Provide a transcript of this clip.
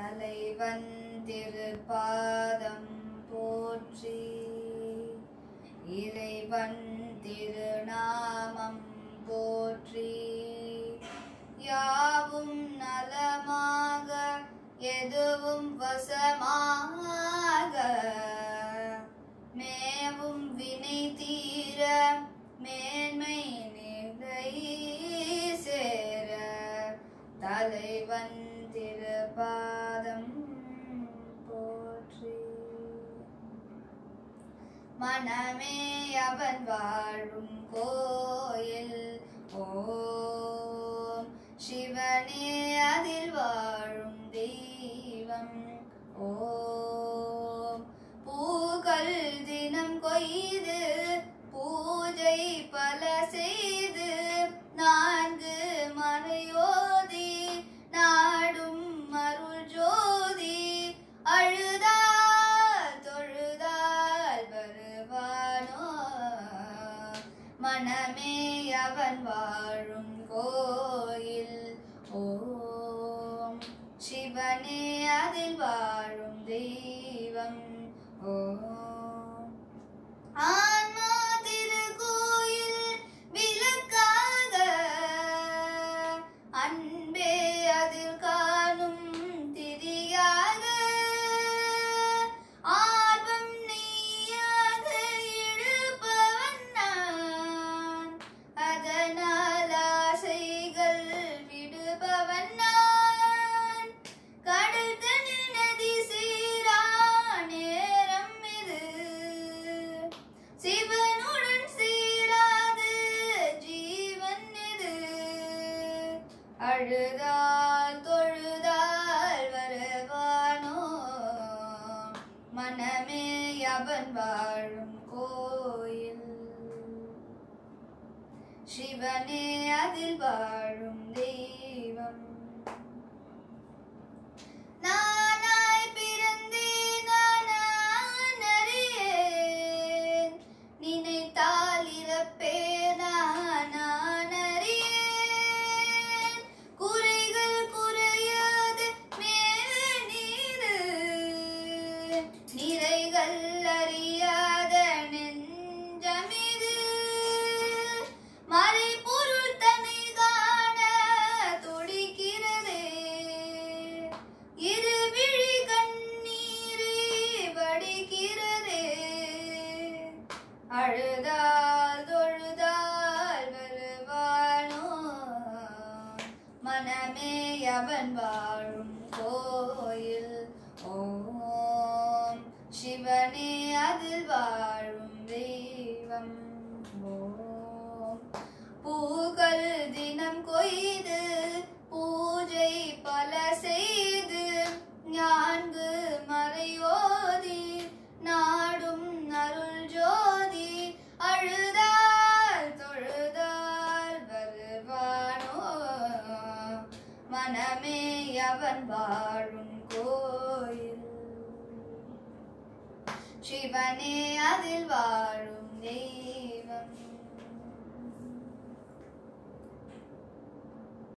தலைவன் திருப்பாதம் போற்றி இறைவன் திருநாமம் போற்றி யாவும் நலமாக எதுவும் வசமாக மேவும் வினை தீர மேன்மை நிலை சேர தலைவன் திருப்பாதம் போற்றி மனமே அவன் வாழும் கோயில் ஓம் சிவனே அதில் வாழும் தெய்வம் ஓம் பூக்கள் தினம் கொய்து பூஜை பல செய்து நான்கு மறையோதி நாடும் அருள் ஜோதி அழுதால் தொழுதால் வருவானோ மனமே அவன் வாழும் கோயில் ஓம் சிவனே அதில் வாழும் தெய்வம் ஓம் ஆன்மா திருக்கோயில் விளக்காக அன்பே அதில் காணும் திரியாக ஆர்வம் நீயாக இழுப்பவன் நான் அதனால் ஆசைகள் விடுபவன் நான் கடல் தனில் நதி சீரா நேரம் இது சிவனுடன் சீராது ஜீவன் இது அழுதால் தொழுதால் வருவானோ மனமே அவன் வாழும் கோயில் சிவனே அதில் வாழும் தெய்வம் நானாய் பிறந்தேன் நான் அறியேன் நினைத்தால் இறப்பேன் நான் அறியேன் குறைகள் குறையாது மேலே நீரு நிறைகள் அறியாத நெஞ்சமிது மறைபொருள் தன்னை காண துடிக்கிறதே இருவிழி கண்ணீரே வடிக்கிறதே அழுதால் தொழுதால் வருவானோ மனமே அவன் வாழும் கோயில் ஓம் சிவனே அதில் வாழும் தெய்வம் ஓம் பூக்கள் தினம் கொய்து பூஜை பல செய்து ஞான்கு மறையோதி நாடும் அருள் ஜோதி அழுதால் தொழுதால் வருவானோ மனமே அவன் வாழும் கோயில் சிவனே அதில் வாழும் தெய்வம்